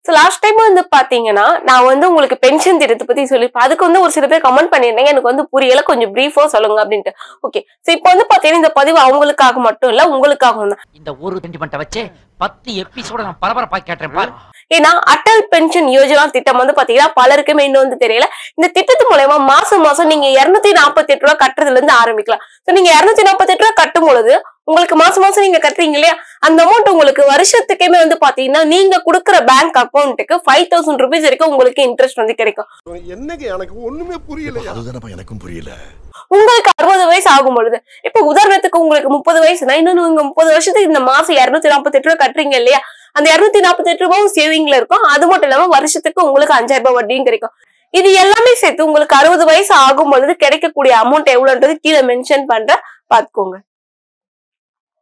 so last time வந்து பாத்தீங்கன்னா நான் வந்து உங்களுக்கு பென்ஷன் திட்டத்தை பத்தி சொல்லியிருப்பேன் அதுக்கு வந்து ஒரு சில பேர் கமெண்ட் பண்ணியிருந்தீங்க எனக்கு வந்து புரியல கொஞ்சம் பிரீஃபா சொல்லுங்க அப்படின்ட்டு ஓகே ஸோ இப்போ வந்து பாத்தீங்கன்னா இந்த பதிவு அவங்களுக்காக மட்டும் இல்ல உங்களுக்காகவும் தான் இந்த ஒரு சென்டிமெண்ட்டை வச்சு பத்து எபிசோட நான் பரபரப்பா கேட்டேன் பாரு ஏன்னா அட்டல் பென்ஷன் யோஜனா திட்டம் வந்து பாத்தீங்கன்னா பலருக்குமே இன்னும் வந்து தெரியல இந்த திட்டத்து மூலயமா மாசம் மாசம் நீங்க இருநூத்தி நாற்பத்தி எட்டு ரூபா கட்டுறதுல இருந்து ஆரம்பிக்கலாம் ஸோ நீங்க இருநூத்தி நாற்பத்தி எட்டு ரூபா கட்டும் பொழுது உங்களுக்கு மாசம் மாசம் நீங்க கட்டுறீங்க இல்லையா அந்த அமௌண்ட் உங்களுக்கு வருஷத்துக்குமே வந்து பாத்தீங்கன்னா நீங்க கொடுக்குற பேங்க் அக்கௌண்ட்டுக்கு ஃபைவ் தௌசண்ட் ருபீஸ் வரைக்கும் உங்களுக்கு இன்ட்ரெஸ்ட் வந்து கிடைக்கும் என்னங்க எனக்கு ஒண்ணுமே புரியல அதுதானப்பா எனக்கும் புரியல உங்களுக்கு அறுபது வயசு ஆகும் பொழுது இப்ப உதாரணத்துக்கு உங்களுக்கு முப்பது வயசுனா இன்னும் நீங்க முப்பது வருஷத்துக்கு இந்த மாசம் இருநூத்தி நாற்பத்தி எட்டு ரூபா கட்டுறீங்க இல்லையா அந்த இருநூத்தி நாற்பத்தி எட்டு ரூபாயும் சேவிங்ல இருக்கும் அது மட்டும் இல்லாம வருஷத்துக்கு உங்களுக்கு அஞ்சாயிரம் ரூபாய் வட்டியும் கிடைக்கும் இது எல்லாமே சேர்த்து உங்களுக்கு அறுபது வயசு ஆகும் பொழுது கிடைக்கக்கூடிய அமௌண்ட் எவ்வளவுன்றது கீழே மென்ஷன் பண்ற பாத்துக்கோங்க